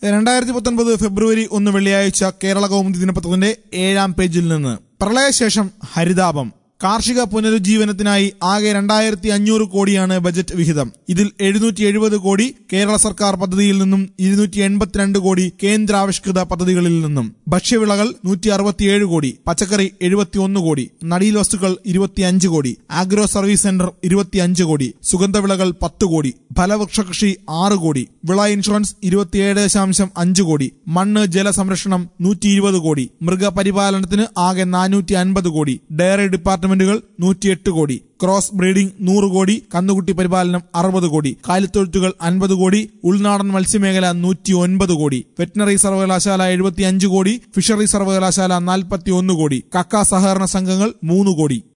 രണ്ടായിരത്തി പത്തൊൻപത് ഫെബ്രുവരി ഒന്ന് വെള്ളിയാഴ്ച കേരള കൗമുദി ദിനപത്രത്തിന്റെ ഏഴാം പേജിൽ നിന്ന് പ്രളയശേഷം ഹരിതാപം കാർഷിക പുനരുജ്ജീവനത്തിനായി ആകെ രണ്ടായിരത്തി അഞ്ഞൂറ് കോടിയാണ് ബജറ്റ് വിഹിതം ഇതിൽ എഴുന്നൂറ്റി എഴുപത് കോടി കേരള സർക്കാർ പദ്ധതിയിൽ നിന്നും ഇരുന്നൂറ്റി എൺപത്തിരണ്ട് കോടി കേന്ദ്രാവിഷ്കൃത പദ്ധതികളിൽ നിന്നും ഭക്ഷ്യവിളകൾ നൂറ്റി അറുപത്തിയേഴ് കോടി പച്ചക്കറി എഴുപത്തിയൊന്ന് കോടി നടീൽ വസ്തുക്കൾ ഇരുപത്തിയഞ്ച് കോടി ആഗ്രോ സർവീസ് സെന്റർ ഇരുപത്തിയഞ്ച് കോടി സുഗന്ധവിളകൾ പത്ത് കോടി ഫലവൃക്ഷ കൃഷി ആറ് കോടി വിള ഇൻഷുറൻസ് ഇരുപത്തിയേഴ് ദശാംശം അഞ്ച് കോടി മണ്ണ് ജലസംരക്ഷണം നൂറ്റി ഇരുപത് കോടി മൃഗപരിപാലനത്തിന് ആകെ നാനൂറ്റി അൻപത് കോടി ഡയറി ഡിപ്പാർട്ട്മെന്റുകൾ നൂറ്റിയെട്ട് കോടി ക്രോസ് ബ്രീഡിംഗ് നൂറ് കോടി കന്നുകുട്ടി പരിപാലനം അറുപത് കോടി കാലിത്തൊഴുത്തുകൾ അൻപത് കോടി ഉൾനാടൻ മത്സ്യമേഖല നൂറ്റി ഒൻപത് കോടി വെറ്റിനറി സർവകലാശാല എഴുപത്തിയഞ്ച് കോടി ഫിഷറി സർവകലാശാല നാൽപ്പത്തി ഒന്ന് കോടി കക്ക സഹകരണ സംഘങ്ങൾ മൂന്ന് കോടി